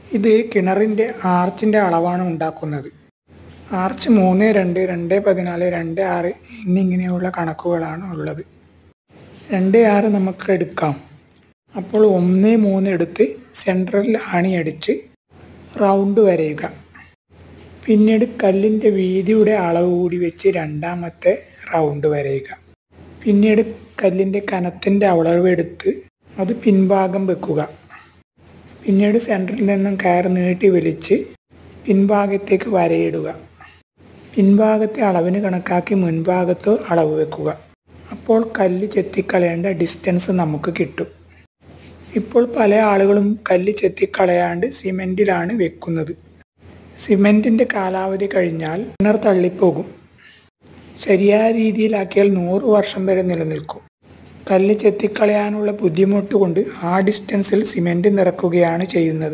ഇത് കിണറിൻ്റെ ആർച്ചിൻ്റെ അളവാണ് ഉണ്ടാക്കുന്നത് ആർച്ച് മൂന്ന് രണ്ട് രണ്ട് പതിനാല് രണ്ട് ആറ് എന്നിങ്ങനെയുള്ള കണക്കുകളാണ് ഉള്ളത് രണ്ട് ആറ് നമുക്ക് എടുക്കാം അപ്പോൾ ഒന്ന് മൂന്ന് എടുത്ത് സെൻട്രൽ ആണിയടിച്ച് റൗണ്ട് വരയുക പിന്നീട് കല്ലിൻ്റെ വീതിയുടെ അളവ് കൂടി വെച്ച് രണ്ടാമത്തെ റൗണ്ട് വരയുക പിന്നീട് കല്ലിൻ്റെ കനത്തിൻ്റെ അളവ് എടുത്ത് അത് പിൻഭാഗം വെക്കുക പിന്നീട് സെൻറ്ററിൽ നിന്നും കയർ നീട്ടി വലിച്ച് പിൻഭാഗത്തേക്ക് വരയിടുക പിൻഭാഗത്തെ അളവിന് കണക്കാക്കി മുൻഭാഗത്ത് അളവ് വെക്കുക അപ്പോൾ കല്ല് ചെത്തിക്കളയേണ്ട ഡിസ്റ്റൻസ് നമുക്ക് കിട്ടും ഇപ്പോൾ പല ആളുകളും കല്ല് ചെത്തിക്കളയാണ്ട് സിമെൻറ്റിലാണ് വെക്കുന്നത് സിമെൻറ്റിൻ്റെ കാലാവധി കഴിഞ്ഞാൽ കിണർ തള്ളിപ്പോകും ശരിയായ രീതിയിലാക്കിയാൽ നൂറ് വർഷം വരെ നിലനിൽക്കും കല്ല് ചെത്തിക്കളയാനുള്ള ബുദ്ധിമുട്ട് കൊണ്ട് ആ ഡിസ്റ്റൻസിൽ സിമെൻറ്റ് നിറക്കുകയാണ് ചെയ്യുന്നത്